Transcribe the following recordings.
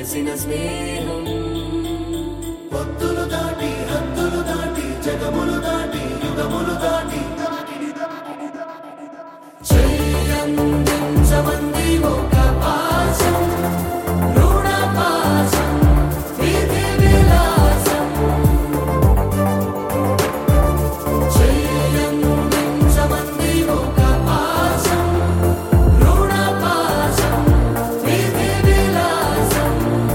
కలిసిన స్నేహం పొత్తులు దాటి హద్దులు దాటి జగములు దాటి యుగములు దాటి చెయ్యందించమంది ఒక పాశం రుణ పాశం విధి విలాసం చెయ్యందించమంది ఒక పాశం రుణ పాశం విధి విలాసం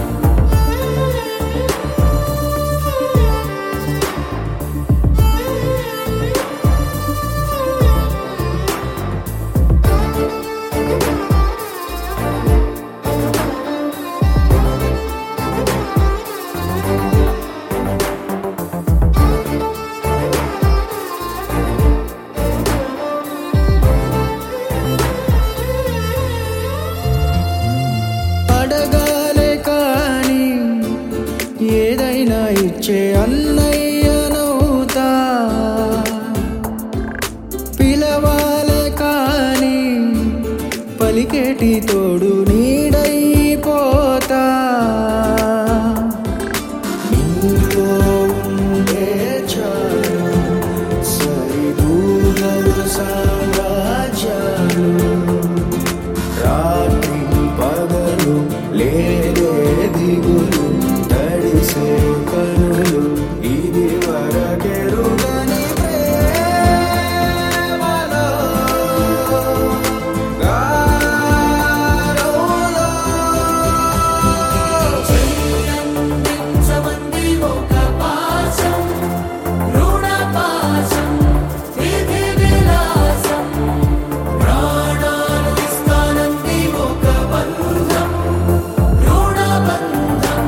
అడగాలే కాని ఏదైనా ఇచ్చే అన్నయ్యనవుతా పిలవాలే కాని పలికేటి తోడు నీడైపోతా నీతో ఉండే చాలు సరిదూగలు సామ్రాజ్యాలు రాత్రి పగలు లేదే దిగులు తడిసే కనులు ఇది వరకెరుగని ప్రేమలో గారోలో చెయ్యందించమంది ఒక పాశం రుణ పాశం విధి విలాసం ప్రాణాలు ఇస్తానంది ఒక బంధం రుణ బంధం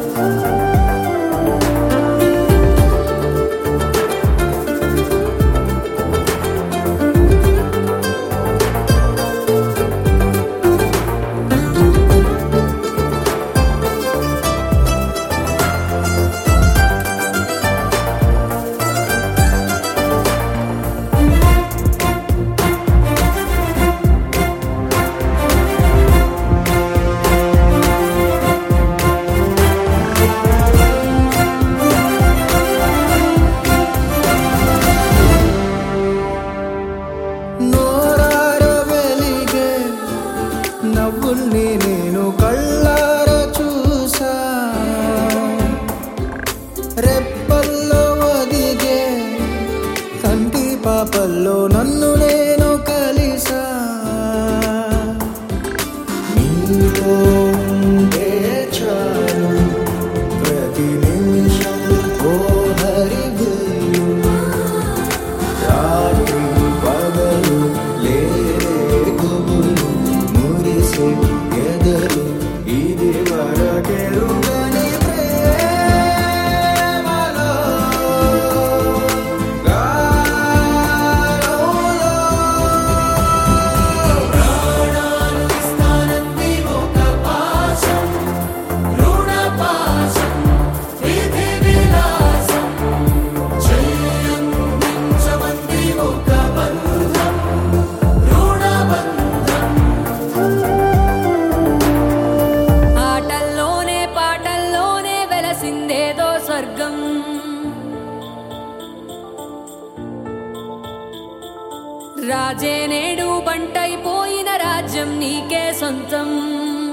నోరార వెలిగే నవ్వుల్ని నేను కళ్ళార చూసా రెప్పల్లో ఒదిగే కంటి పాపల్లో నన్ను నేను కలిసా నీతో ఉండే చాలు ప్రతి నిమిషం ఓ హరివిల్లు రాత్రి పగలు లేరే గుబులు మురిసే ఎదలు ఇది వరకెరుగని ప్రేమలో గాలోలో ప్రాణాలు ఇస్తానంది ఒక పాశం రుణ పాశం విధి విలాసం చెయ్యందించమంది ఒక బంధం రుణ బంధం ఆటల్లోనే పాటల్లోనే వెలసిందేదో స్వర్గం రాజే నేడు బంటైపోయిన రాజ్యం నీకే సొంతం